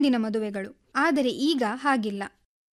ದಿನ ಮದುವೆಗಳು ಆದರೆ ಈಗ ಹಾಗಿಲ್ಲ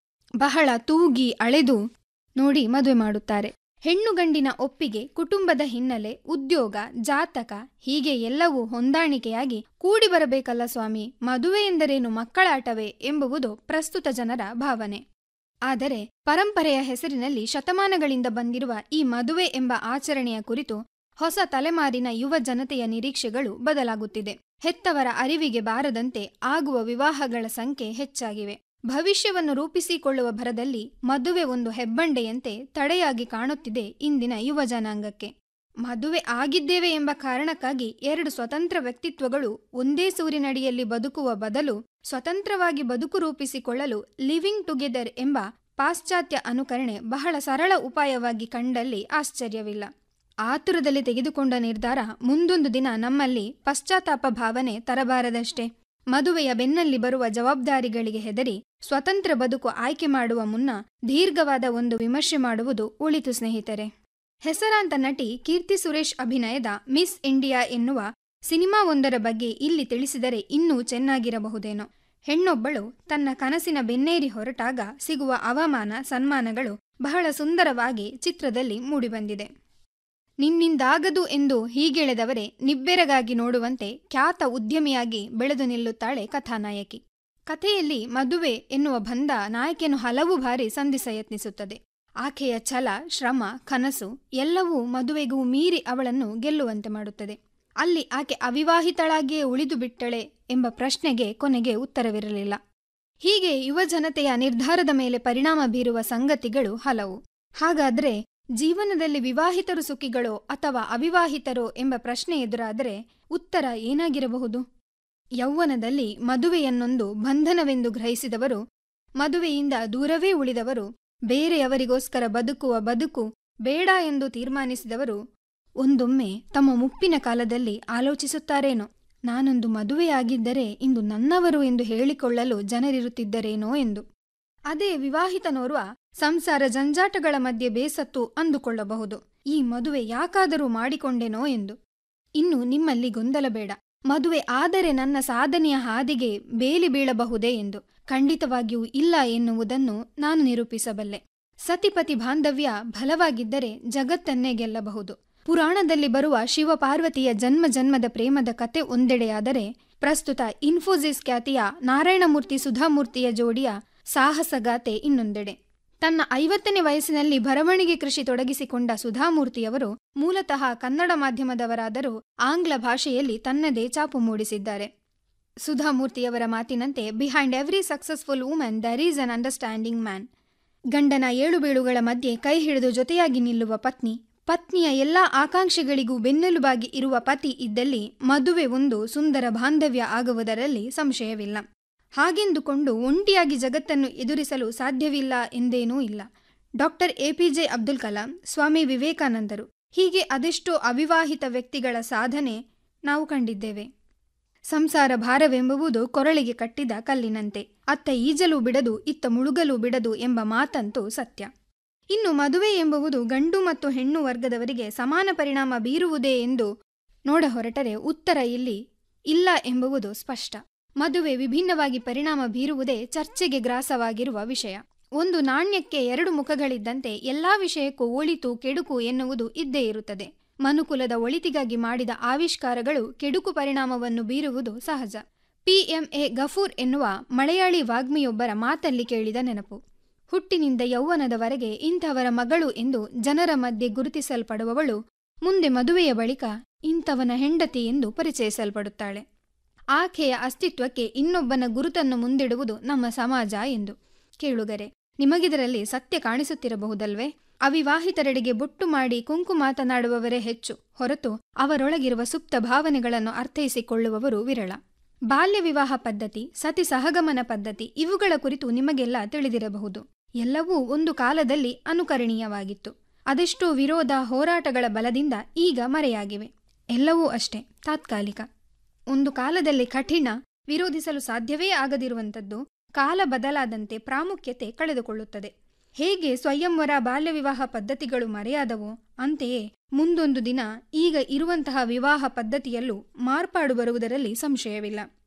ಬಹಳ ತೂಗಿ ಅಳೆದು ನೋಡಿ ಮದುವೆ ಮಾಡುತ್ತಾರೆ ಹೆಣ್ಣು ಗಂಡಿನ ಒಪ್ಪಿಗೆ ಕುಟುಂಬದ ಹಿನ್ನೆಲೆ ಉದ್ಯೋಗ ಜಾತಕ ಹೀಗೆ ಎಲ್ಲವೂ ಹೊಂದಾಣಿಕೆಯಾಗಿ ಕೂಡಿ ಬರಬೇಕಲ್ಲ ಸ್ವಾಮಿ ಮದುವೆ ಎಂದರೇನು ಮಕ್ಕಳಾಟವೇ ಎಂಬುವುದು ಪ್ರಸ್ತುತ ಜನರ ಭಾವನೆ ಆದರೆ ಪರಂಪರೆಯ ಹೆಸರಿನಲ್ಲಿ ಶತಮಾನಗಳಿಂದ ಬಂದಿರುವ ಈ ಮದುವೆ ಎಂಬ ಆಚರಣೆಯ ಕುರಿತು ಹೊಸ ತಲೆಮಾರಿನ ಯುವ ಜನತೆಯ ನಿರೀಕ್ಷೆಗಳು ಬದಲಾಗುತ್ತಿದೆ ಹೆತ್ತವರ ಅರಿವಿಗೆ ಬಾರದಂತೆ ಆಗುವ ವಿವಾಹಗಳ ಸಂಖ್ಯೆ ಹೆಚ್ಚಾಗಿವೆ ಭವಿಷ್ಯವನ್ನು ರೂಪಿಸಿಕೊಳ್ಳುವ ಭರದಲ್ಲಿ ಮದುವೆ ಒಂದು ಹೆಬ್ಬಂಡೆಯಂತೆ ತಡೆಯಾಗಿ ಕಾಣುತ್ತಿದೆ ಇಂದಿನ ಯುವ ಜನಾಂಗಕ್ಕೆ ಮದುವೆ ಆಗಿದ್ದೇವೆ ಎಂಬ ಕಾರಣಕ್ಕಾಗಿ ಎರಡು ಸ್ವತಂತ್ರ ವ್ಯಕ್ತಿತ್ವಗಳು ಒಂದೇ ಸೂರಿನಡಿಯಲ್ಲಿ ಬದುಕುವ ಬದಲು ಸ್ವತಂತ್ರವಾಗಿ ಬದುಕು ರೂಪಿಸಿಕೊಳ್ಳಲು ಲಿವಿಂಗ್ ಟುಗೆದರ್ ಎಂಬ ಪಾಶ್ಚಾತ್ಯ ಅನುಕರಣೆ ಬಹಳ ಸರಳ ಉಪಾಯವಾಗಿ ಕಂಡಲ್ಲಿ ಆಶ್ಚರ್ಯವಿಲ್ಲ ಆತುರದಲ್ಲಿ ತೆಗೆದುಕೊಂಡ ನಿರ್ಧಾರ ಮುಂದೊಂದು ದಿನ ನಮ್ಮಲ್ಲಿ ಪಶ್ಚಾತ್ತಾಪ ಭಾವನೆ ತರಬಾರದಷ್ಟೇ ಮದುವೆಯ ಬೆನ್ನಲ್ಲಿ ಬರುವ ಜವಾಬ್ದಾರಿಗಳಿಗೆ ಹೆದರಿ ಸ್ವತಂತ್ರ ಬದುಕು ಆಯ್ಕೆ ಮಾಡುವ ಮುನ್ನ ದೀರ್ಘವಾದ ಒಂದು ವಿಮರ್ಶೆ ಮಾಡುವುದು ಉಳಿತು ಸ್ನೇಹಿತರೆ ಹೆಸರಾಂತ ನಟಿ ಕೀರ್ತಿ ಸುರೇಶ್ ಅಭಿನಯದ ಮಿಸ್ ಇಂಡಿಯಾ ಎನ್ನುವ ಸಿನಿಮಾವೊಂದರ ಬಗ್ಗೆ ಇಲ್ಲಿ ತಿಳಿಸಿದರೆ ಇನ್ನೂ ಚೆನ್ನಾಗಿರಬಹುದೇನೋ ಹೆಣ್ಣೊಬ್ಬಳು ತನ್ನ ಕನಸಿನ ಬೆನ್ನೇರಿ ಹೊರಟಾಗ ಸಿಗುವ ಅವಮಾನ ಸನ್ಮಾನಗಳು ಬಹಳ ಸುಂದರವಾಗಿ ಚಿತ್ರದಲ್ಲಿ ಮೂಡಿಬಂದಿದೆ ನಿನ್ನಿಂದಾಗದು ಎಂದು ಹೀಗೆಳೆದವರೇ ನಿಬ್ಬೆರಗಾಗಿ ನೋಡುವಂತೆ ಖ್ಯಾತ ಉದ್ಯಮಿಯಾಗಿ ಬೆಳೆದು ನಿಲ್ಲುತ್ತಾಳೆ ಕಥಾನಾಯಕಿ ಕಥೆಯಲ್ಲಿ ಮದುವೆ ಎನ್ನುವ ಬಂಧ ನಾಯಕಿಯನ್ನು ಹಲವು ಬಾರಿ ಸಂಧಿಸ ಯತ್ನಿಸುತ್ತದೆ ಆಕೆಯ ಛಲ ಶ್ರಮ ಕನಸು ಎಲ್ಲವೂ ಮದುವೆಗೂ ಮೀರಿ ಅವಳನ್ನು ಗೆಲ್ಲುವಂತೆ ಮಾಡುತ್ತದೆ ಅಲ್ಲಿ ಆಕೆ ಅವಿವಾಹಿತಳಾಗಿಯೇ ಉಳಿದು ಬಿಟ್ಟಳೆ ಎಂಬ ಪ್ರಶ್ನೆಗೆ ಕೊನೆಗೆ ಉತ್ತರವಿರಲಿಲ್ಲ ಹೀಗೆ ಯುವ ಜನತೆಯ ನಿರ್ಧಾರದ ಮೇಲೆ ಪರಿಣಾಮ ಬೀರುವ ಸಂಗತಿಗಳು ಹಲವು ಹಾಗಾದ್ರೆ ಜೀವನದಲ್ಲಿ ವಿವಾಹಿತರು ಸುಖಿಗಳೋ ಅಥವಾ ಅವಿವಾಹಿತರೋ ಎಂಬ ಪ್ರಶ್ನೆ ಎದುರಾದರೆ ಉತ್ತರ ಏನಾಗಿರಬಹುದು ಯೌವನದಲ್ಲಿ ಮದುವೆಯನ್ನೊಂದು ಬಂಧನವೆಂದು ಗ್ರಹಿಸಿದವರು ಮದುವೆಯಿಂದ ದೂರವೇ ಉಳಿದವರು ಬೇರೆಯವರಿಗೋಸ್ಕರ ಬದುಕುವ ಬದುಕು ಬೇಡ ಎಂದು ತೀರ್ಮಾನಿಸಿದವರು ಒಂದೊಮ್ಮೆ ತಮ್ಮ ಮುಪ್ಪಿನ ಕಾಲದಲ್ಲಿ ಆಲೋಚಿಸುತ್ತಾರೇನೋ ನಾನೊಂದು ಮದುವೆಯಾಗಿದ್ದರೆ ಇಂದು ನನ್ನವರು ಎಂದು ಹೇಳಿಕೊಳ್ಳಲು ಜನರಿರುತ್ತಿದ್ದರೇನೋ ಎಂದು ಅದೇ ವಿವಾಹಿತನೋರ್ವ ಸಂಸಾರ ಜಂಜಾಟಗಳ ಮಧ್ಯೆ ಬೇಸತ್ತು ಅಂದುಕೊಳ್ಳಬಹುದು ಈ ಮದುವೆ ಯಾಕಾದರೂ ಮಾಡಿಕೊಂಡೆನೋ ಎಂದು ಇನ್ನು ನಿಮ್ಮಲ್ಲಿ ಗೊಂದಲ ಬೇಡ ಮದುವೆ ಆದರೆ ನನ್ನ ಸಾಧನೆಯ ಹಾದಿಗೆ ಬೇಲಿ ಬೀಳಬಹುದೇ ಎಂದು ಖಂಡಿತವಾಗಿಯೂ ಇಲ್ಲ ಎನ್ನುವುದನ್ನು ನಾನು ನಿರೂಪಿಸಬಲ್ಲೆ ಸತಿಪತಿ ಬಾಂಧವ್ಯ ಬಲವಾಗಿದ್ದರೆ ಜಗತ್ತನ್ನೇ ಗೆಲ್ಲಬಹುದು ಪುರಾಣದಲ್ಲಿ ಬರುವ ಶಿವಪಾರ್ವತಿಯ ಜನ್ಮ ಜನ್ಮದ ಪ್ರೇಮದ ಕತೆ ಒಂದೆಡೆಯಾದರೆ ಪ್ರಸ್ತುತ ಇನ್ಫೋಸಿಸ್ ಖ್ಯಾತಿಯ ನಾರಾಯಣಮೂರ್ತಿ ಸುಧಾಮೂರ್ತಿಯ ಜೋಡಿಯ ಸಾಹಸಗಾತೆ ಇನ್ನೊಂದೆಡೆ ತನ್ನ ಐವತ್ತನೇ ವಯಸ್ಸಿನಲ್ಲಿ ಬರವಣಿಗೆ ಕೃಷಿ ತೊಡಗಿಸಿಕೊಂಡ ಸುಧಾಮೂರ್ತಿಯವರು ಮೂಲತಃ ಕನ್ನಡ ಮಾಧ್ಯಮದವರಾದರೂ ಆಂಗ್ಲ ಭಾಷೆಯಲ್ಲಿ ತನ್ನದೇ ಚಾಪು ಮೂಡಿಸಿದ್ದಾರೆ ಸುಧಾಮೂರ್ತಿಯವರ ಮಾತಿನಂತೆ behind every successful women there is an understanding man ಗಂಡನ ಏಳು ಬೀಳುಗಳ ಮಧ್ಯೆ ಕೈ ಹಿಡಿದು ಜೊತೆಯಾಗಿ ನಿಲ್ಲುವ ಪತ್ನಿ ಪತ್ನಿಯ ಎಲ್ಲಾ ಆಕಾಂಕ್ಷೆಗಳಿಗೂ ಬೆನ್ನೆಲುಬಾಗಿ ಇರುವ ಪತಿ ಇದ್ದಲ್ಲಿ ಮದುವೆ ಒಂದು ಸುಂದರ ಬಾಂಧವ್ಯ ಆಗುವುದರಲ್ಲಿ ಸಂಶಯವಿಲ್ಲ ಹಾಗೆಂದುಕೊಂಡು ಒಂಟಿಯಾಗಿ ಜಗತ್ತನ್ನು ಎದುರಿಸಲು ಸಾಧ್ಯವಿಲ್ಲ ಎಂದೇನೂ ಇಲ್ಲ ಡಾಕ್ಟರ್ ಎಪಿಜೆ ಅಬ್ದುಲ್ ಕಲಾಂ ಸ್ವಾಮಿ ವಿವೇಕಾನಂದರು ಹೀಗೆ ಅದೆಷ್ಟೋ ಅವಿವಾಹಿತ ವ್ಯಕ್ತಿಗಳ ಸಾಧನೆ ನಾವು ಕಂಡಿದ್ದೇವೆ ಸಂಸಾರ ಭಾರವೆಂಬುದು ಕೊರಳಿಗೆ ಕಟ್ಟಿದ ಕಲ್ಲಿನಂತೆ ಅತ್ತ ಈಜಲು ಬಿಡದು ಇತ್ತ ಮುಳುಗಲು ಬಿಡದು ಎಂಬ ಮಾತಂತೂ ಸತ್ಯ ಇನ್ನು ಮದುವೆ ಎಂಬುದು ಗಂಡು ಮತ್ತು ಹೆಣ್ಣು ವರ್ಗದವರಿಗೆ ಸಮಾನ ಪರಿಣಾಮ ಬೀರುವುದೇ ಎಂದು ನೋಡ ಹೊರಟರೆ ಉತ್ತರ ಇಲ್ಲಿ ಇಲ್ಲ ಎಂಬುದು ಸ್ಪಷ್ಟ ಮದುವೆ ವಿಭಿನ್ನವಾಗಿ ಪರಿಣಾಮ ಬೀರುವುದೇ ಚರ್ಚೆಗೆ ಗ್ರಾಸವಾಗಿರುವ ವಿಷಯ ಒಂದು ನಾಣ್ಯಕ್ಕೆ ಎರಡು ಮುಖಗಳಿದ್ದಂತೆ ಎಲ್ಲಾ ವಿಷಯಕ್ಕೂ ಒಳಿತು ಕೆಡುಕು ಎನ್ನುವುದು ಇದ್ದೇ ಇರುತ್ತದೆ ಮನುಕುಲದ ಒಳಿತಿಗಾಗಿ ಮಾಡಿದ ಆವಿಷ್ಕಾರಗಳು ಕೆಡುಕು ಪರಿಣಾಮವನ್ನು ಬೀರುವುದು ಸಹಜ ಪಿಎಂಎ ಗಫೂರ್ ಎನ್ನುವ ಮಲಯಾಳಿ ವಾಗ್ಮಿಯೊಬ್ಬರ ಮಾತಲ್ಲಿ ಕೇಳಿದ ನೆನಪು ಹುಟ್ಟಿನಿಂದ ಯೌವನದವರೆಗೆ ಇಂಥವರ ಮಗಳು ಎಂದು ಜನರ ಮಧ್ಯೆ ಗುರುತಿಸಲ್ಪಡುವವಳು ಮುಂದೆ ಮದುವೆಯ ಬಳಿಕ ಇಂಥವನ ಹೆಂಡತಿ ಎಂದು ಪರಿಚಯಿಸಲ್ಪಡುತ್ತಾಳೆ ಆಕೆಯ ಅಸ್ತಿತ್ವಕ್ಕೆ ಇನ್ನೊಬ್ಬನ ಗುರುತನ್ನು ಮುಂದಿಡುವುದು ನಮ್ಮ ಸಮಾಜ ಎಂದು ಕೇಳುಗರೆ ನಿಮಗಿದರಲ್ಲಿ ಸತ್ಯ ಕಾಣಿಸುತ್ತಿರಬಹುದಲ್ವೇ ಅವಿವಾಹಿತರೆಡೆಗೆ ಬೊಟ್ಟು ಮಾಡಿ ಕುಂಕು ಮಾತನಾಡುವವರೇ ಹೆಚ್ಚು ಹೊರತು ಅವರೊಳಗಿರುವ ಸುಪ್ತ ಭಾವನೆಗಳನ್ನು ಅರ್ಥೈಸಿಕೊಳ್ಳುವವರು ವಿರಳ ಬಾಲ್ಯ ವಿವಾಹ ಪದ್ಧತಿ ಸತಿ ಸಹಗಮನ ಪದ್ಧತಿ ಇವುಗಳ ಕುರಿತು ನಿಮಗೆಲ್ಲ ತಿಳಿದಿರಬಹುದು ಎಲ್ಲವೂ ಒಂದು ಕಾಲದಲ್ಲಿ ಅನುಕರಣೀಯವಾಗಿತ್ತು ಅದೆಷ್ಟೋ ವಿರೋಧ ಹೋರಾಟಗಳ ಬಲದಿಂದ ಈಗ ಮರೆಯಾಗಿವೆ ಎಲ್ಲವೂ ಅಷ್ಟೇ ತಾತ್ಕಾಲಿಕ ಒಂದು ಕಾಲದಲ್ಲಿ ಕಠಿಣ ವಿರೋಧಿಸಲು ಸಾಧ್ಯವೇ ಆಗದಿರುವಂಥದ್ದು ಕಾಲ ಬದಲಾದಂತೆ ಪ್ರಾಮುಖ್ಯತೆ ಕಳೆದುಕೊಳ್ಳುತ್ತದೆ ಹೇಗೆ ಸ್ವಯಂವರ ಬಾಲ್ಯ ವಿವಾಹ ಪದ್ಧತಿಗಳು ಮರೆಯಾದವೋ ಅಂತೆಯೇ ಮುಂದೊಂದು ದಿನ ಈಗ ಇರುವಂತಹ ವಿವಾಹ ಪದ್ಧತಿಯಲ್ಲೂ ಮಾರ್ಪಾಡು ಬರುವುದರಲ್ಲಿ ಸಂಶಯವಿಲ್ಲ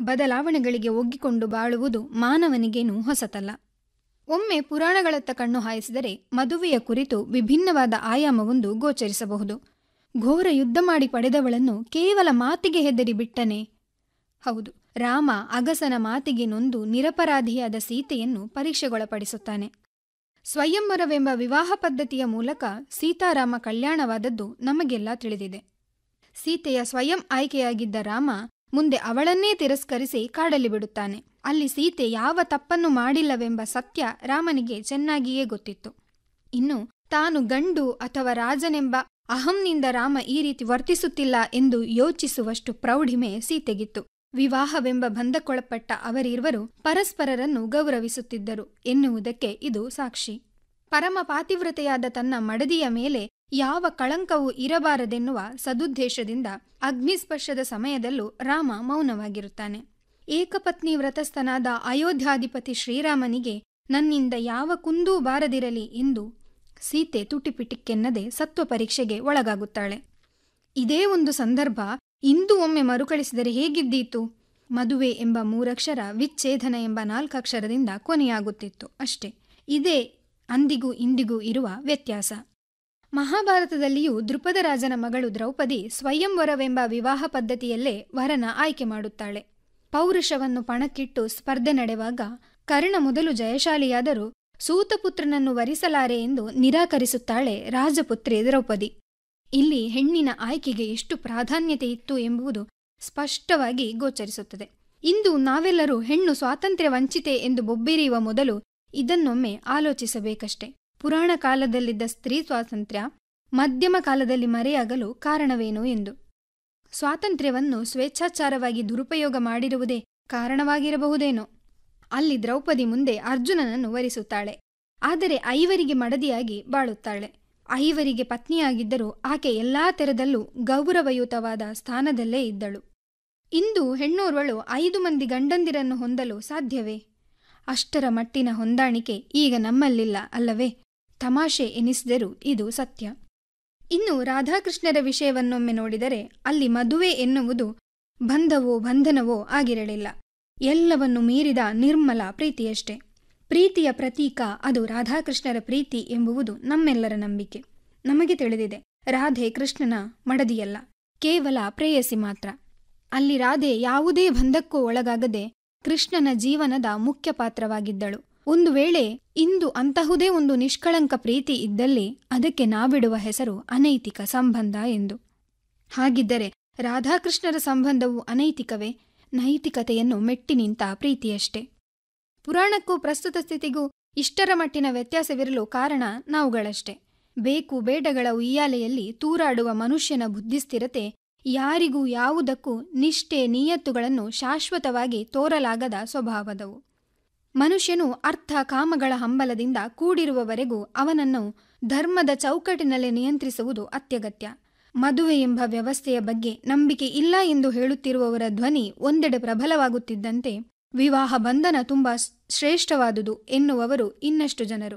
ಬದಲಾವಣೆಗಳಿಗೆ ಒಗ್ಗಿಕೊಂಡು ಬಾಳುವುದು ಮಾನವನಿಗೇನೂ ಹೊಸತಲ್ಲ ಒಮ್ಮೆ ಪುರಾಣಗಳತ್ತ ಕಣ್ಣು ಹಾಯಿಸಿದರೆ ಮದುವೆಯ ಕುರಿತು ವಿಭಿನ್ನವಾದ ಆಯಾಮವೊಂದು ಗೋಚರಿಸಬಹುದು ಘೋರ ಯುದ್ಧ ಮಾಡಿ ಪಡೆದವಳನ್ನು ಕೇವಲ ಮಾತಿಗೆ ಹೆದರಿ ಬಿಟ್ಟನೆ ಹೌದು ರಾಮ ಅಗಸನ ಮಾತಿಗೆ ನೊಂದು ನಿರಪರಾಧಿಯಾದ ಸೀತೆಯನ್ನು ಪರೀಕ್ಷೆಗೊಳಪಡಿಸುತ್ತಾನೆ ಸ್ವಯಂವರವೆಂಬ ವಿವಾಹ ಪದ್ಧತಿಯ ಮೂಲಕ ಸೀತಾರಾಮ ಕಲ್ಯಾಣವಾದದ್ದು ನಮಗೆಲ್ಲ ತಿಳಿದಿದೆ ಸೀತೆಯ ಸ್ವಯಂ ಆಯ್ಕೆಯಾಗಿದ್ದ ರಾಮ ಮುಂದೆ ಅವಳನ್ನೇ ತಿರಸ್ಕರಿಸಿ ಕಾಡಲಿ ಬಿಡುತ್ತಾನೆ ಅಲ್ಲಿ ಸೀತೆ ಯಾವ ತಪ್ಪನ್ನು ಮಾಡಿಲ್ಲವೆಂಬ ಸತ್ಯ ರಾಮನಿಗೆ ಚೆನ್ನಾಗಿಯೇ ಗೊತ್ತಿತ್ತು ಇನ್ನು ತಾನು ಗಂಡು ಅಥವಾ ರಾಜನೆಂಬ ಅಹಂನಿಂದ ರಾಮ ಈ ರೀತಿ ವರ್ತಿಸುತ್ತಿಲ್ಲ ಎಂದು ಯೋಚಿಸುವಷ್ಟು ಪ್ರೌಢಿಮೆ ಸೀತೆಗಿತ್ತು ವಿವಾಹವೆಂಬ ಬಂಧಕ್ಕೊಳಪಟ್ಟ ಅವರಿರುವರು ಪರಸ್ಪರರನ್ನು ಗೌರವಿಸುತ್ತಿದ್ದರು ಎನ್ನುವುದಕ್ಕೆ ಇದು ಸಾಕ್ಷಿ ಪರಮ ಪಾತಿವ್ರತೆಯಾದ ತನ್ನ ಮಡದಿಯ ಮೇಲೆ ಯಾವ ಕಳಂಕವೂ ಇರಬಾರದೆನ್ನುವ ಸದುದ್ದೇಶದಿಂದ ಅಗ್ನಿಸ್ಪರ್ಶದ ಸಮಯದಲ್ಲೂ ರಾಮ ಮೌನವಾಗಿರುತ್ತಾನೆ ಏಕಪತ್ನಿ ವ್ರತಸ್ಥನಾದ ಅಯೋಧ್ಯಾಧಿಪತಿ ಶ್ರೀರಾಮನಿಗೆ ನನ್ನಿಂದ ಯಾವ ಕುಂದೂ ಬಾರದಿರಲಿ ಎಂದು ಸೀತೆ ತುಟಿಪಿಟಿಕ್ಕೆನ್ನದೆ ಸತ್ವ ಪರೀಕ್ಷೆಗೆ ಒಳಗಾಗುತ್ತಾಳೆ ಇದೇ ಒಂದು ಸಂದರ್ಭ ಇಂದು ಒಮ್ಮೆ ಮರುಕಳಿಸಿದರೆ ಹೇಗಿದ್ದೀತು ಮದುವೆ ಎಂಬ ಮೂರಕ್ಷರ ವಿಚ್ಛೇದನ ಎಂಬ ನಾಲ್ಕಕ್ಷರದಿಂದ ಕೊನೆಯಾಗುತ್ತಿತ್ತು ಅಷ್ಟೇ ಇದೇ ಅಂದಿಗೂ ಇಂದಿಗೂ ಇರುವ ವ್ಯತ್ಯಾಸ ಮಹಾಭಾರತದಲ್ಲಿಯೂ ದೃಪದ ರಾಜನ ಮಗಳು ದ್ರೌಪದಿ ಸ್ವಯಂವರವೆಂಬ ವಿವಾಹ ಪದ್ಧತಿಯಲ್ಲೇ ವರನ ಆಯ್ಕೆ ಮಾಡುತ್ತಾಳೆ ಪೌರುಷವನ್ನು ಪಣಕ್ಕಿಟ್ಟು ಸ್ಪರ್ಧೆ ನಡೆವಾಗ ಕರ್ಣ ಮೊದಲು ಜಯಶಾಲಿಯಾದರೂ ಸೂತಪುತ್ರನನ್ನು ವರಿಸಲಾರೆ ಎಂದು ನಿರಾಕರಿಸುತ್ತಾಳೆ ರಾಜಪುತ್ರಿ ದ್ರೌಪದಿ ಇಲ್ಲಿ ಹೆಣ್ಣಿನ ಆಯ್ಕೆಗೆ ಎಷ್ಟು ಪ್ರಾಧಾನ್ಯತೆ ಇತ್ತು ಎಂಬುದು ಸ್ಪಷ್ಟವಾಗಿ ಗೋಚರಿಸುತ್ತದೆ ಇಂದು ನಾವೆಲ್ಲರೂ ಹೆಣ್ಣು ಸ್ವಾತಂತ್ರ್ಯ ವಂಚಿತೆ ಎಂದು ಬೊಬ್ಬಿರಿಯುವ ಮೊದಲು ಇದನ್ನೊಮ್ಮೆ ಆಲೋಚಿಸಬೇಕಷ್ಟೆ ಪುರಾಣ ಕಾಲದಲ್ಲಿದ್ದ ಸ್ತ್ರೀ ಸ್ವಾತಂತ್ರ್ಯ ಮಧ್ಯಮ ಕಾಲದಲ್ಲಿ ಮರೆಯಾಗಲು ಕಾರಣವೇನು ಎಂದು ಸ್ವಾತಂತ್ರ್ಯವನ್ನು ಸ್ವೇಚ್ಛಾಚಾರವಾಗಿ ದುರುಪಯೋಗ ಮಾಡಿರುವುದೇ ಕಾರಣವಾಗಿರಬಹುದೇನೋ ಅಲ್ಲಿ ದ್ರೌಪದಿ ಮುಂದೆ ಅರ್ಜುನನನ್ನು ವರಿಸುತ್ತಾಳೆ ಆದರೆ ಐವರಿಗೆ ಮಡದಿಯಾಗಿ ಬಾಳುತ್ತಾಳೆ ಐವರಿಗೆ ಪತ್ನಿಯಾಗಿದ್ದರೂ ಆಕೆ ಎಲ್ಲಾ ತೆರದಲ್ಲೂ ಗೌರವಯುತವಾದ ಸ್ಥಾನದಲ್ಲೇ ಇದ್ದಳು ಇಂದು ಹೆಣ್ಣೋರ್ವಳು ಐದು ಮಂದಿ ಗಂಡಂದಿರನ್ನು ಹೊಂದಲು ಸಾಧ್ಯವೇ ಅಷ್ಟರ ಮಟ್ಟಿನ ಹೊಂದಾಣಿಕೆ ಈಗ ನಮ್ಮಲ್ಲಿಲ್ಲ ಅಲ್ಲವೇ ತಮಾಷೆ ಎನಿಸಿದರೂ ಇದು ಸತ್ಯ ಇನ್ನು ರಾಧಾಕೃಷ್ಣರ ವಿಷಯವನ್ನೊಮ್ಮೆ ನೋಡಿದರೆ ಅಲ್ಲಿ ಮದುವೆ ಎನ್ನುವುದು ಬಂಧವೋ ಬಂಧನವೋ ಆಗಿರಲಿಲ್ಲ ಎಲ್ಲವನ್ನು ಮೀರಿದ ನಿರ್ಮಲ ಪ್ರೀತಿಯಷ್ಟೇ ಪ್ರೀತಿಯ ಪ್ರತೀಕ ಅದು ರಾಧಾಕೃಷ್ಣರ ಪ್ರೀತಿ ಎಂಬುವುದು ನಮ್ಮೆಲ್ಲರ ನಂಬಿಕೆ ನಮಗೆ ತಿಳಿದಿದೆ ರಾಧೆ ಕೃಷ್ಣನ ಮಡದಿಯಲ್ಲ ಕೇವಲ ಪ್ರೇಯಸಿ ಮಾತ್ರ ಅಲ್ಲಿ ರಾಧೆ ಯಾವುದೇ ಬಂಧಕ್ಕೂ ಒಳಗಾಗದೆ ಕೃಷ್ಣನ ಜೀವನದ ಮುಖ್ಯ ಪಾತ್ರವಾಗಿದ್ದಳು ಒಂದು ವೇಳೆ ಇಂದು ಅಂತಹುದೇ ಒಂದು ನಿಷ್ಕಳಂಕ ಪ್ರೀತಿ ಇದ್ದಲ್ಲಿ ಅದಕ್ಕೆ ನಾವಿಡುವ ಹೆಸರು ಅನೈತಿಕ ಸಂಬಂಧ ಎಂದು ಹಾಗಿದ್ದರೆ ರಾಧಾಕೃಷ್ಣರ ಸಂಬಂಧವು ಅನೈತಿಕವೇ ನೈತಿಕತೆಯನ್ನು ಮೆಟ್ಟಿ ನಿಂತ ಪ್ರೀತಿಯಷ್ಟೇ ಪುರಾಣಕ್ಕೂ ಪ್ರಸ್ತುತ ಸ್ಥಿತಿಗೂ ಇಷ್ಟರ ಮಟ್ಟಿನ ವ್ಯತ್ಯಾಸವಿರಲು ಕಾರಣ ನಾವುಗಳಷ್ಟೇ ಬೇಕು ಬೇಡಗಳ ಉಯ್ಯಾಲೆಯಲ್ಲಿ ತೂರಾಡುವ ಮನುಷ್ಯನ ಬುದ್ಧಿಸ್ಥಿರತೆ ಯಾರಿಗೂ ಯಾವುದಕ್ಕೂ ನಿಷ್ಠೆ ನಿಯತ್ತುಗಳನ್ನು ಶಾಶ್ವತವಾಗಿ ತೋರಲಾಗದ ಸ್ವಭಾವದವು ಮನುಷ್ಯನು ಅರ್ಥ ಕಾಮಗಳ ಹಂಬಲದಿಂದ ಕೂಡಿರುವವರೆಗೂ ಅವನನ್ನು ಧರ್ಮದ ಚೌಕಟ್ಟಿನಲ್ಲಿ ನಿಯಂತ್ರಿಸುವುದು ಅತ್ಯಗತ್ಯ ಮದುವೆ ಎಂಬ ವ್ಯವಸ್ಥೆಯ ಬಗ್ಗೆ ನಂಬಿಕೆ ಇಲ್ಲ ಎಂದು ಹೇಳುತ್ತಿರುವವರ ಧ್ವನಿ ಒಂದೆಡೆ ಪ್ರಬಲವಾಗುತ್ತಿದ್ದಂತೆ ವಿವಾಹ ಬಂಧನ ತುಂಬ ಶ್ರೇಷ್ಠವಾದುದು ಎನ್ನುವವರು ಇನ್ನಷ್ಟು ಜನರು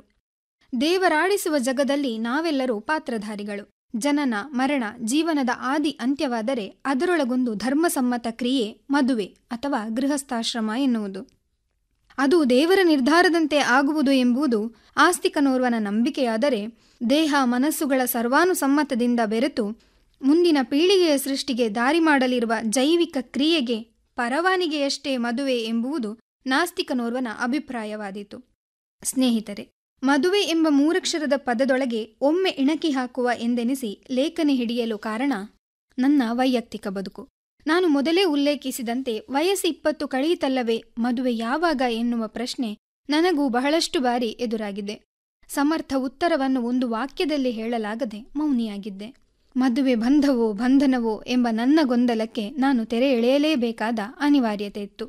ದೇವರಾಡಿಸುವ ಜಗದಲ್ಲಿ ನಾವೆಲ್ಲರೂ ಪಾತ್ರಧಾರಿಗಳು ಜನನ ಮರಣ ಜೀವನದ ಆದಿ ಅಂತ್ಯವಾದರೆ ಅದರೊಳಗೊಂದು ಧರ್ಮಸಮ್ಮತ ಕ್ರಿಯೆ ಮದುವೆ ಅಥವಾ ಗೃಹಸ್ಥಾಶ್ರಮ ಎನ್ನುವುದು ಅದು ದೇವರ ನಿರ್ಧಾರದಂತೆ ಆಗುವುದು ಎಂಬುದು ಆಸ್ತಿಕನೋರ್ವನ ನಂಬಿಕೆಯಾದರೆ ದೇಹ ಮನಸ್ಸುಗಳ ಸರ್ವಾನುಸಮ್ಮತದಿಂದ ಬೆರೆತು ಮುಂದಿನ ಪೀಳಿಗೆಯ ಸೃಷ್ಟಿಗೆ ದಾರಿ ಮಾಡಲಿರುವ ಜೈವಿಕ ಕ್ರಿಯೆಗೆ ಪರವಾನಿಗೆಯಷ್ಟೇ ಮದುವೆ ಎಂಬುದು ನಾಸ್ತಿಕನೋರ್ವನ ಅಭಿಪ್ರಾಯವಾದೀತು ಸ್ನೇಹಿತರೆ ಮದುವೆ ಎಂಬ ಮೂರಕ್ಷರದ ಪದದೊಳಗೆ ಒಮ್ಮೆ ಇಣಕಿ ಹಾಕುವ ಎಂದೆನಿಸಿ ಲೇಖನಿ ಹಿಡಿಯಲು ಕಾರಣ ನನ್ನ ವೈಯಕ್ತಿಕ ಬದುಕು ನಾನು ಮೊದಲೇ ಉಲ್ಲೇಖಿಸಿದಂತೆ ವಯಸ್ಸು ಇಪ್ಪತ್ತು ಕಳೆಯಿತಲ್ಲವೇ ಮದುವೆ ಯಾವಾಗ ಎನ್ನುವ ಪ್ರಶ್ನೆ ನನಗೂ ಬಹಳಷ್ಟು ಬಾರಿ ಎದುರಾಗಿದೆ ಸಮರ್ಥ ಉತ್ತರವನ್ನು ಒಂದು ವಾಕ್ಯದಲ್ಲಿ ಹೇಳಲಾಗದೆ ಮೌನಿಯಾಗಿದ್ದೆ ಮದುವೆ ಬಂಧವೋ ಬಂಧನವೋ ಎಂಬ ನನ್ನ ಗೊಂದಲಕ್ಕೆ ನಾನು ತೆರೆ ಎಳೆಯಲೇಬೇಕಾದ ಅನಿವಾರ್ಯತೆ ಇತ್ತು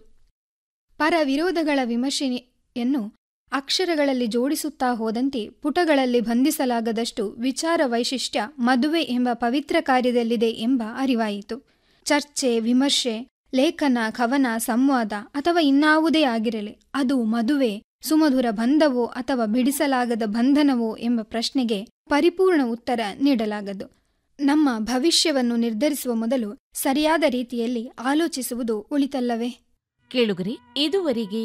ಪರ ವಿರೋಧಗಳ ವಿಮರ್ಶೆಯನ್ನು ಅಕ್ಷರಗಳಲ್ಲಿ ಜೋಡಿಸುತ್ತಾ ಹೋದಂತೆ ಪುಟಗಳಲ್ಲಿ ಬಂಧಿಸಲಾಗದಷ್ಟು ವಿಚಾರ ವೈಶಿಷ್ಟ್ಯ ಮದುವೆ ಎಂಬ ಪವಿತ್ರ ಕಾರ್ಯದಲ್ಲಿದೆ ಎಂಬ ಅರಿವಾಯಿತು ಚರ್ಚೆ ವಿಮರ್ಶೆ ಲೇಖನ ಕವನ ಸಂವಾದ ಅಥವಾ ಇನ್ನಾವುದೇ ಆಗಿರಲಿ ಅದು ಮದುವೆ ಸುಮಧುರ ಬಂಧವೋ ಅಥವಾ ಬಿಡಿಸಲಾಗದ ಬಂಧನವೋ ಎಂಬ ಪ್ರಶ್ನೆಗೆ ಪರಿಪೂರ್ಣ ಉತ್ತರ ನೀಡಲಾಗದು ನಮ್ಮ ಭವಿಷ್ಯವನ್ನು ನಿರ್ಧರಿಸುವ ಮೊದಲು ಸರಿಯಾದ ರೀತಿಯಲ್ಲಿ ಆಲೋಚಿಸುವುದು ಉಳಿತಲ್ಲವೇ ಕೇಳುಗರೆ ಇದುವರೆಗೆ